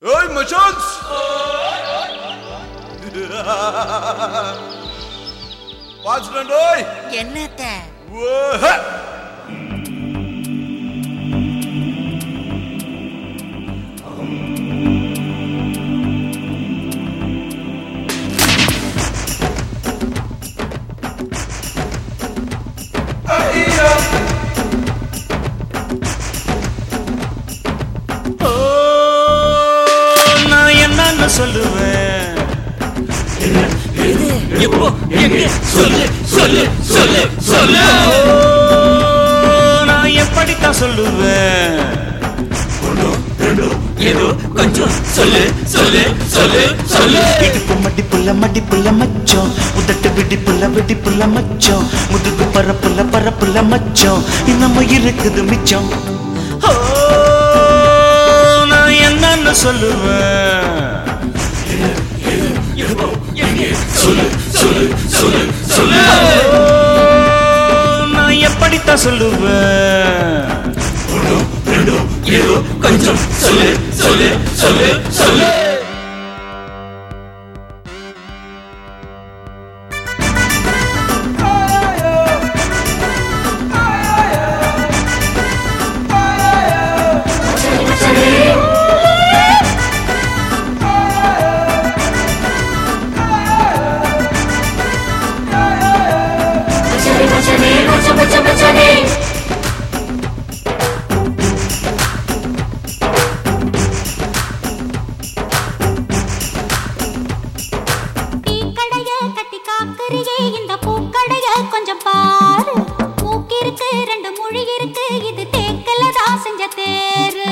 Hey, மச்சான்ஸ் watchman ஓய் என்னத்த ஓஹ ஓ, நான் என்னன்னு சொல்லுவேன் எப்போ எங்க சொல்லு சொல்லு சொல்லு சொல்லு ஓ, நான் எப்படித்தான் சொல்லுவேன் ஏதோ கொஞ்சம் சொல்லு சொல்லு சொல்லு சொல்லு இடுப்பு மடிப்புள்ள மடிப்புள்ள மச்சம் உதட்டு விடிப்புள்ள விடிப்புள்ள மச்சம் முதுகு பரப்புள்ள பரப்புள்ள மச்சம் இன்னமும் இருக்குது மிச்சம் ஓ, நான் என்னன்னு சொல்லுவேன் எப்போ எங்க சொல்லு சொல்லு சொல்லு சொல்லு ஓ, நான் எப்படித்தான் சொல்லுவேன் ஏதோ கொஞ்சம் சொல்லு சொல்லு சொல்லு சொல்லு மச்சானே மச்சானே மச்ச மச்ச மச்சானே டீக்கடைய கட்டி காக்குறியே இந்த பூக்கடைய கொஞ்சம் பாரு மூக்கிருக்கு ரெண்டு மொழி இருக்கு இது தேக்கல தான் செஞ்ச தேரு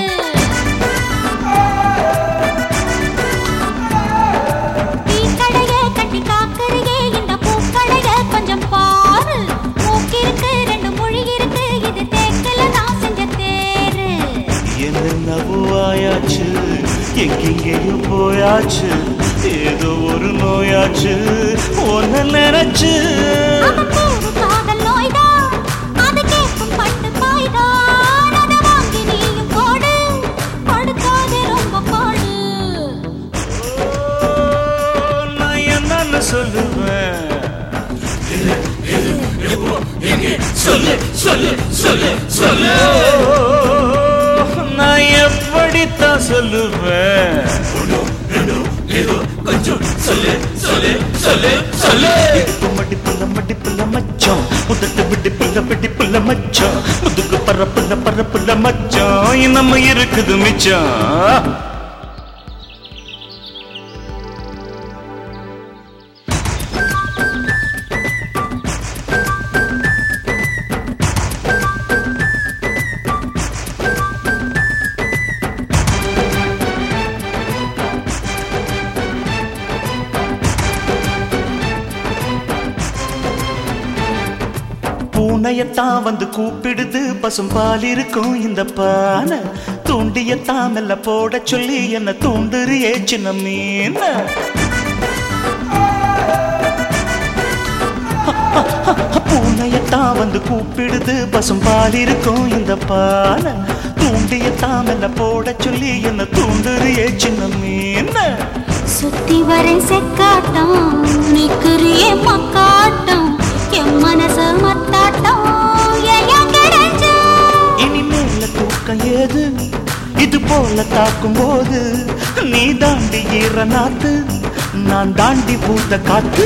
டீக்கடைய கட்டி காக்குறியே இந்த பூக்கடைய கொஞ்சம் பாரு மூக்கிருக்கு ரெண்டு மொழி இருக்கு இது தேக்கல தான் செஞ்ச தேரு என்னென்னவோ ஆயாச்சு எங்கெங்கேயோ போயாச்சு ஏதோ ஒரு நோயாச்சு ஒன்ன நினைச்சு அவன் ஒரு காதல் நோய்தான் அது கேட்கும் பட்டு பாய்தான் அதை வாங்கி நீயும் போடு படுக்காதே ரொம்ப பாடு ஓ, நான் என்னன்னு சொல்லுவேன் சொல்லு சொல்லு சொல்லு சொல்லு ஓ, நான் எப்படித்தான் சொல்லுவேன் ஏதோ கொஞ்சம் சொல்லு சொல்லு சொல்லு சொல்லு இடுப்பு மடிப்புள்ள மடிப்புள்ள மச்சம் உதட்டு விடிப்புள்ள விடிப்புள்ள மச்சம் முதுகு பரப்புள்ள பரப்புள்ள மச்சம் இன்னமும் இருக்குது மிச்சம் பூனையத்தான் வந்து கூப்பிடுது பசும்பால் இருக்கும் இந்த பானை தூண்டியத்தான் மெல்ல போட சொல்லி என்ன தூண்டுறியே சின்ன மீன் பூனையத்தான் வந்து கூப்பிடுது பசும்பால் இருக்கும் இந்த பானை தூண்டியத்தான் மெல்ல போட சொல்லி என்ன தூண்டுறியே சின்ன மீன் சுத்தி வரை செக்காட்டம் நிக்கிறியே மக்காட்டம் என் மனச மத்தாட்டம் ஏயா கிடைச்ச இனிமேல தூக்கம் ஏது இது போல தாக்கும் போது நீ தாண்டி ஈர நாத்து நான் தாண்டி பூத்த காத்து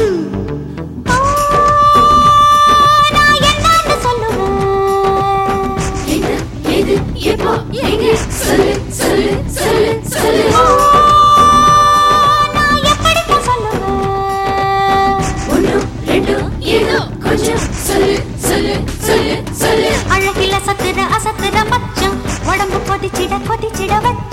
நான் என்னன்னு சொல்லுவேன் என்ன எது எப்போ எங்க சொல்லு சொல்லு சொல்லு சொல்லு நான் எப்படித்தான் சொல்லுவேன் ஒண்ணு ரெண்டு ஏதோ கொஞ்சம் சொல்லு சொல்லு சொல்லு சொல்லு அழகில சத்துற அசத்துற மச்சம் உடம்பு கொதிச்சிட கொதிச்சிட வச்ச